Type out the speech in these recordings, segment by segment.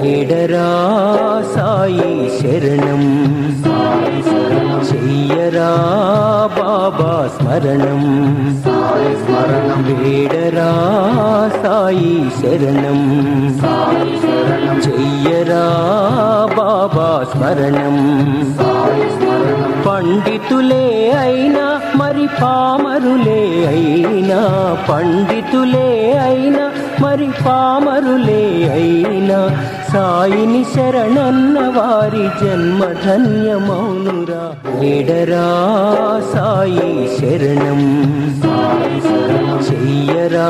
ఎడరా సాయి శరణం చెయ్యరా బాబా స్మరణం సాయి స్మరణం వేడరా సాయి శరణం సాయి శరణం చెయ్యరా బాబా స్మరణం సాయి స్మరణం పండితులే అయినా మరి పామరులే అయినా పండితులే అయినా మరి పామరులే అయినా సాయిని శరణన్న వారి జన్మ ధన్యమౌనురా ఎడరా సాయి శరణం సాయి శరణం చెయ్యరా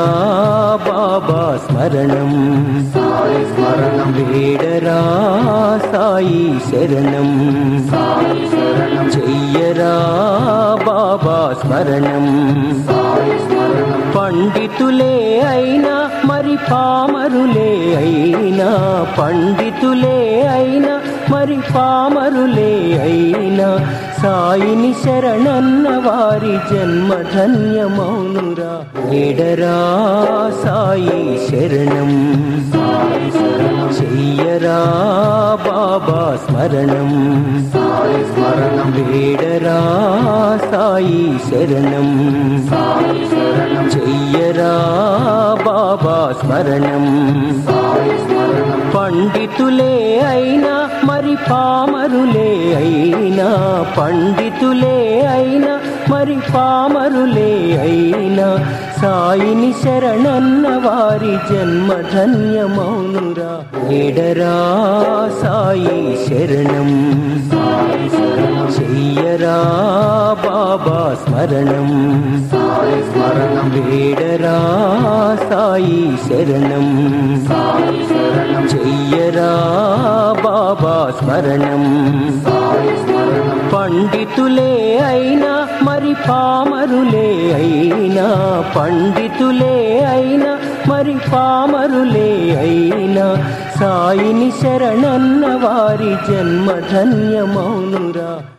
బాబా స్మరణం సాయి స్మరణం వేడరా సాయి శరణం సాయి శరణం చెయ్యరా బాబా స్మరణం సాయి స్మరణం పండితులే అయినా మరి పామరులే అయినా పండితులే అయినా మరి పామరులే అయినా సాయిని శరణన్న వారి జన్మ ధన్యమౌనురా ఎడరా సాయి శరణం సాయి శరణం చెయ్యరా బాబా స్మరణం సాయి స్మరణం వేడరా సాయి శరణం సాయి శరణం చెయ్యరా బాబా స్మరణం సాయి స్మరణం పండితులే అయినా మరి పామరులే అయినా పండితులే అయినా మరి పామరులే అయినా సాయిని శరణన్న వారి జన్మ ధన్యమౌనురా ఎడరా సాయి శరణం సాయి శరణం చెయ్యరా బాబా స్మరణం సాయి స్మరణం వేడరా సాయి శరణం సాయి శరణం చెయ్యరా బాబా స్మరణం సాయి స్మరణం పండితులే అయినా మరి పామరులే అయినా పండితులే అయినా మరి పామరులే అయినా సాయిని శరణన్న వారి జన్మ ధన్యమౌనురా